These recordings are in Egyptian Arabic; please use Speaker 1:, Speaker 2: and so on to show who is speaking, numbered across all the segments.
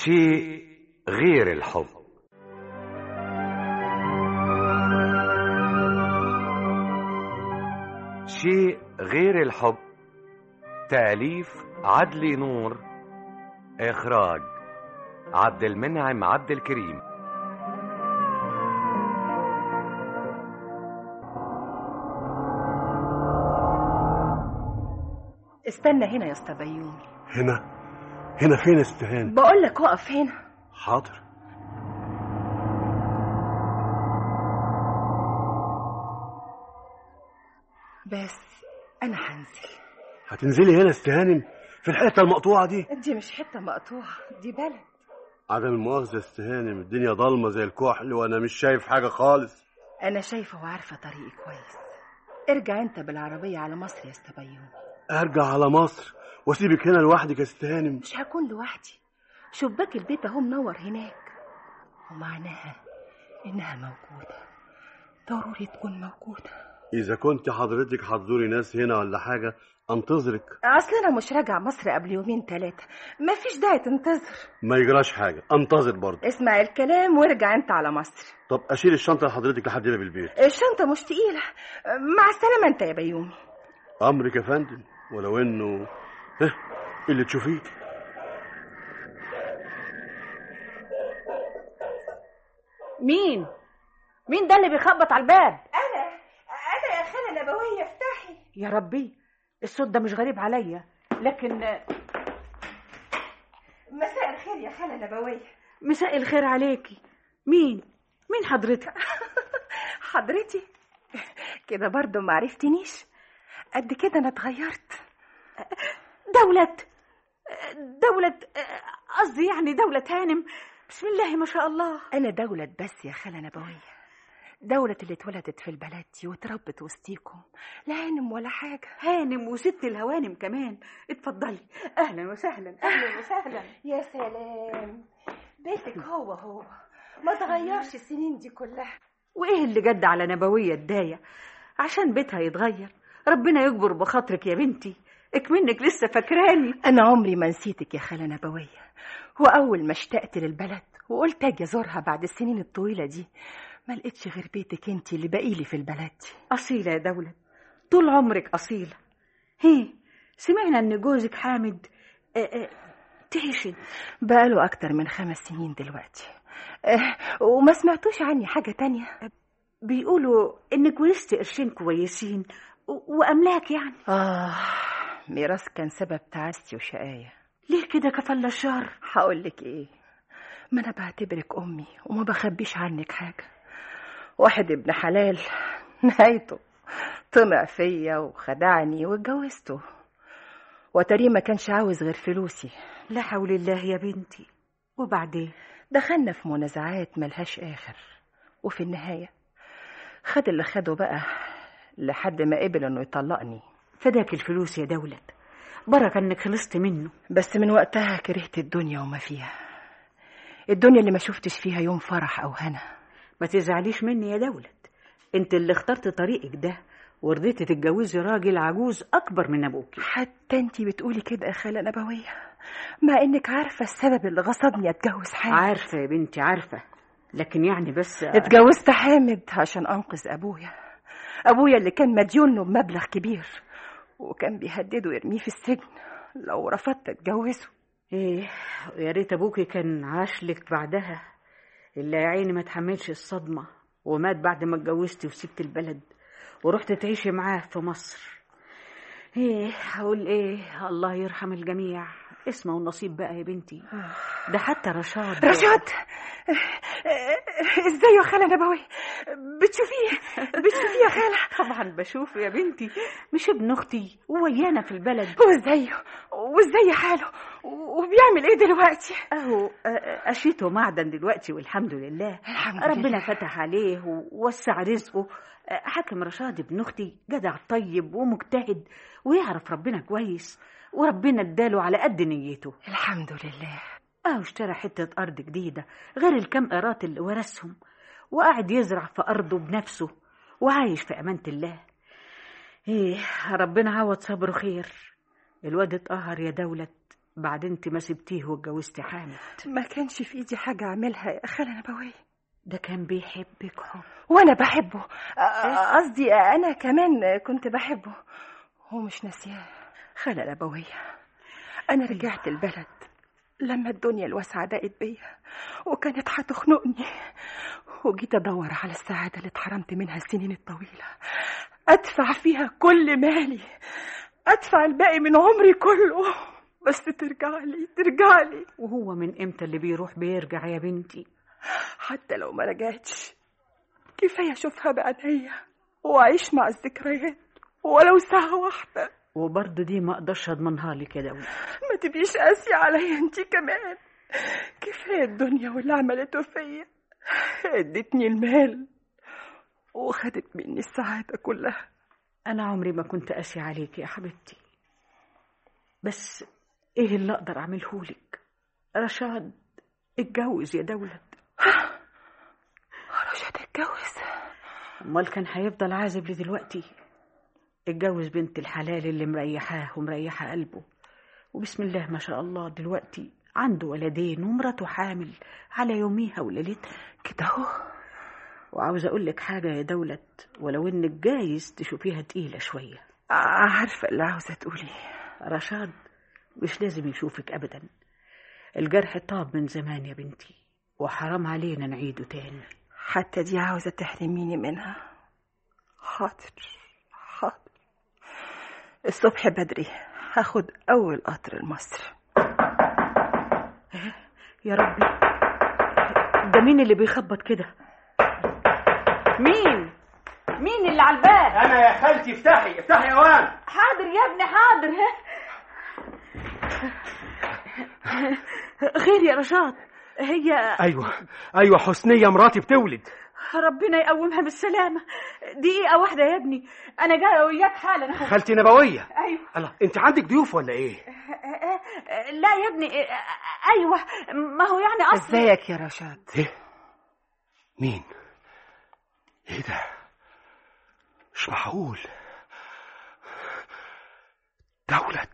Speaker 1: شيء غير الحب شيء غير الحب تأليف عدلي نور إخراج عبد المنعم عبد الكريم
Speaker 2: استنى هنا يا اسطى بيومي
Speaker 3: هنا هنا فين استهان
Speaker 2: بقول لك اقف هنا
Speaker 3: حاضر
Speaker 2: بس انا هنزل
Speaker 3: هتنزلي هنا استهانم في الحته المقطوعه دي
Speaker 2: دي مش حته مقطوعه دي بلد
Speaker 3: عدم المؤاخذه استهانم الدنيا ضلمه زي الكحل وانا مش شايف حاجه خالص
Speaker 2: انا شايفه وعارفه طريقي كويس ارجع انت بالعربيه على مصر يا اسطى بيومي
Speaker 3: ارجع على مصر واسيبك هنا لوحدك يا استهانم
Speaker 2: مش هكون لوحدي شباك البيت اهو منور هناك ومعناها انها موجوده ضروري تكون موجوده
Speaker 3: اذا كنت حضرتك هتزوري ناس هنا ولا حاجه انتظرك
Speaker 2: اصل انا مش راجع مصر قبل يومين ثلاثه مفيش داعي تنتظر
Speaker 3: ما يجراش حاجه انتظر برضه
Speaker 2: اسمع الكلام وارجع انت على مصر
Speaker 3: طب اشيل الشنطه لحضرتك لحد هنا بالبيت
Speaker 2: الشنطه مش تقيله مع السلامه انت يا بيومي
Speaker 3: امرك يا فندم ولو انه ها اللي تشوفيه
Speaker 4: مين مين ده اللي بيخبط على الباب
Speaker 2: انا انا يا خاله نبويه افتحي
Speaker 4: يا ربي الصوت ده مش غريب عليا لكن
Speaker 2: مساء الخير يا خاله نبويه
Speaker 4: مساء الخير عليكي مين مين حضرتك
Speaker 2: حضرتي كده برضو ما عرفتنيش قد كده انا اتغيرت
Speaker 4: دولة دولة قصدي يعني دولة هانم بسم الله ما شاء الله
Speaker 2: انا دولة بس يا خالة نبوية دولة اللي اتولدت في البلد دي واتربت وسطيكم لا هانم ولا حاجة
Speaker 4: هانم وست الهوانم كمان اتفضلي اهلا وسهلا اهلا وسهلا
Speaker 2: يا سلام بيتك هو هو ما تغيرش السنين دي كلها
Speaker 4: وايه اللي جد على نبوية الداية عشان بيتها يتغير ربنا يجبر بخاطرك يا بنتي اكمنك لسه فاكراني
Speaker 2: انا عمري ما نسيتك يا خالة نبوية واول ما اشتقت للبلد وقلت اجي ازورها بعد السنين الطويلة دي ما لقيتش غير بيتك انت اللي باقيلي في البلد دي
Speaker 4: أصيلة يا دولة طول عمرك أصيلة هي سمعنا إن جوزك حامد اه اه تعيشي
Speaker 2: بقاله أكتر من خمس سنين دلوقتي اه وما سمعتوش عني حاجة تانية
Speaker 4: بيقولوا إنك ورثت قرشين كويسين وأملاك يعني
Speaker 2: آه ميراث كان سبب تعاستي وشقاية
Speaker 4: ليه كده كفل الشر
Speaker 2: هقول لك ايه ما انا بعتبرك امي وما بخبيش عنك حاجه واحد ابن حلال نهايته طمع فيا وخدعني واتجوزته وتري ما كانش عاوز غير فلوسي
Speaker 4: لا حول الله يا بنتي وبعدين
Speaker 2: دخلنا في منازعات ملهاش اخر وفي النهايه خد اللي خده بقى لحد ما قبل انه يطلقني
Speaker 4: فداك الفلوس يا دولة بركة انك خلصت منه
Speaker 2: بس من وقتها كرهت الدنيا وما فيها الدنيا اللي ما شفتش فيها يوم فرح او هنا
Speaker 4: ما تزعليش مني يا دولة انت اللي اخترت طريقك ده ورضيتي تتجوزي راجل عجوز اكبر من ابوكي
Speaker 2: حتى انت بتقولي كده يا خاله نبويه مع انك عارفه السبب اللي غصبني اتجوز حامد
Speaker 4: عارفه يا بنتي عارفه لكن يعني بس
Speaker 2: اتجوزت حامد عشان انقذ ابويا ابويا اللي كان مديون له بمبلغ كبير وكان بيهدده يرميه في السجن لو رفضت اتجوزه
Speaker 4: ايه يا ريت ابوكي كان عاش لك بعدها الا يا عيني ما تحملش الصدمه ومات بعد ما اتجوزتي وسبت البلد ورحت تعيشي معاه في مصر ايه هقول ايه الله يرحم الجميع اسمه ونصيب بقى يا بنتي ده حتى رشاد
Speaker 2: رشاد ازاي يا خاله نبوي بتشوفيه بتشوفيه يا خاله
Speaker 4: طبعا بشوفه يا بنتي مش ابن اختي ويانا في البلد
Speaker 2: وازاي وازاي حاله وبيعمل ايه دلوقتي
Speaker 4: اهو اشيته معدن دلوقتي والحمد لله
Speaker 2: الحمد
Speaker 4: ربنا
Speaker 2: لله.
Speaker 4: فتح عليه ووسع رزقه حاكم رشاد ابن اختي جدع طيب ومجتهد ويعرف ربنا كويس وربنا اداله على قد نيته
Speaker 2: الحمد لله
Speaker 4: اهو اشترى حتة أرض جديدة غير الكام قيراط اللي ورثهم وقاعد يزرع في أرضه بنفسه وعايش في أمانة الله ايه ربنا عوض صبره خير الواد اتقهر يا دولة بعد انت ما سبتيه واتجوزتي حامد
Speaker 2: ما كانش في ايدي حاجة اعملها يا خالة نبوية
Speaker 4: ده كان بيحبك حب
Speaker 2: وانا بحبه أ- قصدي انا كمان كنت بحبه هو مش ناسياه خالة نبوية انا رجعت البلد لما الدنيا الواسعة ضاقت بيا وكانت هتخنقني وجيت ادور على السعادة اللي اتحرمت منها السنين الطويلة ادفع فيها كل مالي ادفع الباقي من عمري كله بس ترجع لي ترجع لي
Speaker 4: وهو من امتى اللي بيروح بيرجع يا بنتي
Speaker 2: حتى لو ما رجعتش كفاية أشوفها بعينيا وأعيش مع الذكريات ولو ساعة واحدة
Speaker 4: وبرضه دي ما اقدرش اضمنها لك يا دولة
Speaker 2: ما تبقيش قاسية عليا انتي كمان كفاية الدنيا واللي عملته فيا ادتني المال وخدت مني السعادة كلها
Speaker 4: انا عمري ما كنت قاسي عليك يا حبيبتي بس ايه اللي اقدر اعمله لك رشاد اتجوز يا دولة
Speaker 2: رشاد اتجوز
Speaker 4: امال كان هيفضل عازب لدلوقتي اتجوز بنت الحلال اللي مريحاه ومريحة قلبه وبسم الله ما شاء الله دلوقتي عنده ولدين ومراته حامل على يوميها وليلتها
Speaker 2: كده اهو
Speaker 4: وعاوزة أقول لك حاجة يا دولة ولو إنك جايز تشوفيها تقيلة شوية
Speaker 2: عارفة اللي عاوزة تقولي
Speaker 4: رشاد مش لازم يشوفك أبدا الجرح طاب من زمان يا بنتي وحرام علينا نعيده تاني
Speaker 2: حتى دي عاوزة تحرميني منها حاضر حاضر الصبح بدري هاخد أول قطر لمصر
Speaker 4: يا ربي ده مين اللي بيخبط كده مين مين اللي على الباب
Speaker 3: انا يا خالتي افتحي افتحي يا وام
Speaker 4: حاضر يا ابني حاضر خير يا رشاد هي
Speaker 5: ايوه ايوه حسنيه مراتي بتولد
Speaker 4: ربنا يقومها بالسلامة دقيقة واحدة يا ابني أنا جاية وياك حالا أهو.
Speaker 5: خالتي نبويه
Speaker 4: أيوه
Speaker 5: الله انت عندك ضيوف ولا ايه
Speaker 4: لا يا ابني أيوه ما هو يعني أصل
Speaker 2: ازيك يا رشاد
Speaker 5: ايه مين ايه ده مش معقول دولة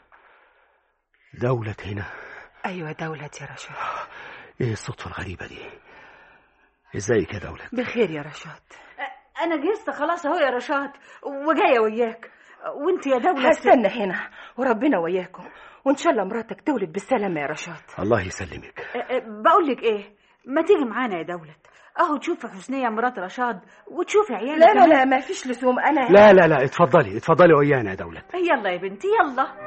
Speaker 5: دولة هنا
Speaker 2: أيوة دولة يا رشاد
Speaker 5: ايه الصدفة الغريبة دي ازيك يا دولة
Speaker 2: بخير يا رشاد
Speaker 4: أنا جهزت خلاص أهو يا رشاد وجاية وياك وأنت يا دولة
Speaker 2: هستنى هنا وربنا وياكم وإن شاء الله مراتك تولد بالسلامة يا رشاد
Speaker 5: الله يسلمك
Speaker 4: بقول لك إيه ما تيجي معانا يا دولة أهو تشوفي حسنية مرات رشاد وتشوفي عيالك
Speaker 2: لا لا
Speaker 4: كمان.
Speaker 2: لا ما فيش لزوم أنا
Speaker 5: لا لا لا اتفضلي اتفضلي ويانا يا دولة
Speaker 4: يلا يا بنتي يلا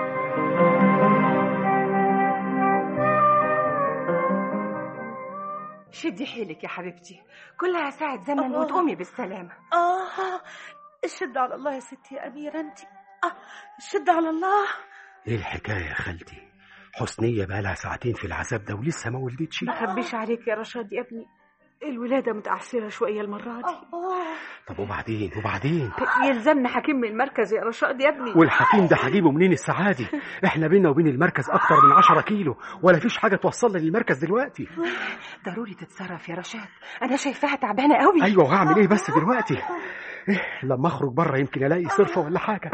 Speaker 2: شدي حيلك يا حبيبتي كلها ساعة زمن وتقومي بالسلامة
Speaker 6: آه الشد على الله يا ستي يا أميرة أنت آه الشد على الله
Speaker 5: ايه الحكاية يا خالتي حسنية بقالها ساعتين في العذاب ده ولسه ما ولدتش
Speaker 4: ما خبيش عليك يا رشاد يا ابني الولادة متعسرة شوية المرة دي
Speaker 6: آه
Speaker 5: طب وبعدين وبعدين
Speaker 4: يلزمنا حكيم من المركز يا رشاد يا ابني
Speaker 5: والحكيم ده هجيبه منين السعادي احنا بينا وبين المركز اكتر من عشرة كيلو ولا فيش حاجة توصلنا للمركز دلوقتي
Speaker 2: ضروري تتصرف يا رشاد أنا شايفاها تعبانة قوي
Speaker 5: ايوه وهعمل ايه بس دلوقتي إيه لما اخرج بره يمكن الاقي صرفة ولا حاجة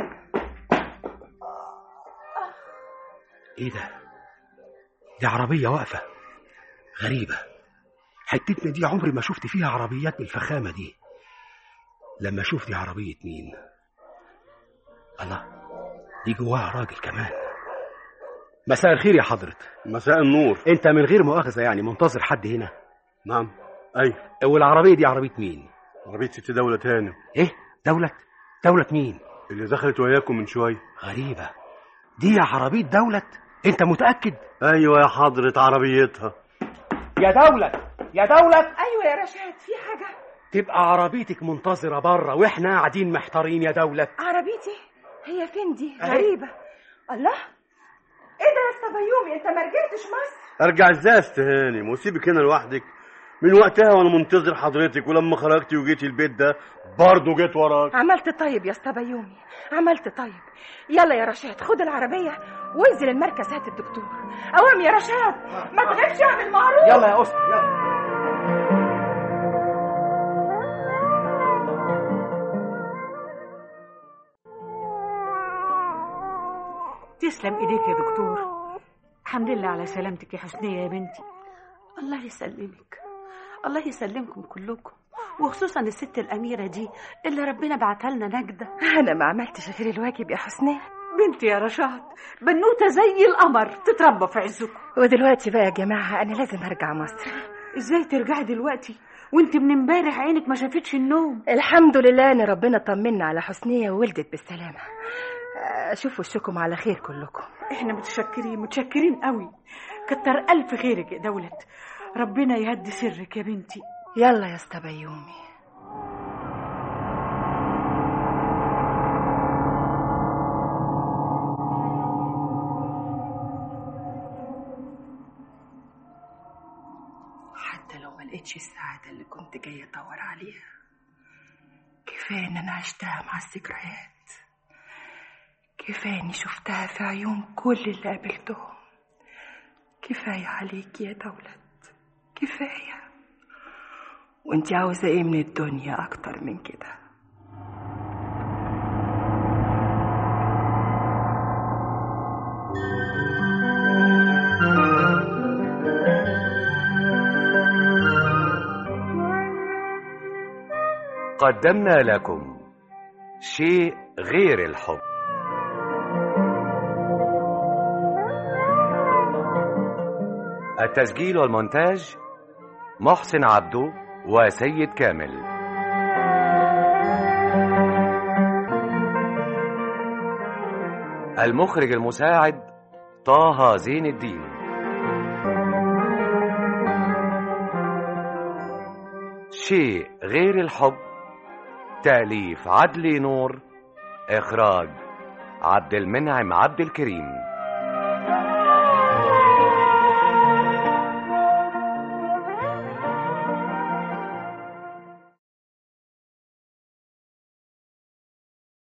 Speaker 5: ايه ده دي عربية واقفة غريبة حتتنا دي عمري ما شفت فيها عربيات بالفخامة دي لما اشوف دي عربية مين الله دي جواها راجل كمان مساء الخير يا حضرة
Speaker 3: مساء النور
Speaker 5: انت من غير مؤاخذة يعني منتظر حد هنا
Speaker 3: نعم اي
Speaker 5: والعربية دي عربية مين
Speaker 3: عربية ست دولة تاني
Speaker 5: ايه دولة دولة مين
Speaker 3: اللي دخلت وياكم من شوية
Speaker 5: غريبة دي عربية دولة انت متأكد
Speaker 3: ايوه يا حضرة عربيتها
Speaker 5: يا دولة يا دولة
Speaker 2: أيوة يا رشاد في حاجة
Speaker 5: تبقى عربيتك منتظرة بره واحنا قاعدين محتارين يا دولة
Speaker 2: عربيتي هي فين دي
Speaker 5: أهي.
Speaker 2: غريبة الله ايه ده يا اسطى بيومي انت ما رجعتش مصر
Speaker 3: ارجع ازاي يا استهانم وسيبك هنا لوحدك من وقتها وانا منتظر حضرتك ولما خرجتي وجيتي البيت ده برضه جيت وراك
Speaker 2: عملت طيب يا اسطى بيومي عملت طيب يلا يا رشاد خد العربية وانزل المركز هات الدكتور قوام يا رشاد ما تغيبش اعمل معروف
Speaker 5: يلا يا أسطى يلا
Speaker 4: تسلم ايديك يا دكتور الحمد لله على سلامتك يا حسنية يا بنتي
Speaker 6: الله يسلمك الله يسلمكم كلكم وخصوصا الست الأميرة دي اللي ربنا بعتها لنا نجدة
Speaker 2: أنا ما عملتش غير الواجب يا حسنية
Speaker 4: بنتي يا رشاد بنوتة زي القمر تتربى في عزكم
Speaker 2: ودلوقتي بقى يا جماعة أنا لازم أرجع مصر
Speaker 4: ازاي ترجعي دلوقتي وانت من امبارح عينك ما شافتش النوم
Speaker 2: الحمد لله ان ربنا طمنا على حسنية وولدت بالسلامة اشوف وشكم على خير كلكم
Speaker 4: احنا متشكرين متشكرين قوي كتر الف خيرك يا دولت ربنا يهدي سرك يا بنتي
Speaker 2: يلا يا اسطى بيومي حتى لو ما لقيتش السعادة اللي كنت جاية أدور عليها كفاية إن أنا عشتها مع الذكريات كفاية إني شفتها في عيون كل اللي قابلتهم كفاية عليك يا دولت كفاية وانت عاوزة ايه من الدنيا أكتر من كده
Speaker 1: قدمنا لكم شيء غير الحب التسجيل والمونتاج محسن عبدو وسيد كامل المخرج المساعد طه زين الدين شيء غير الحب تأليف عدلي نور إخراج عبد المنعم عبد الكريم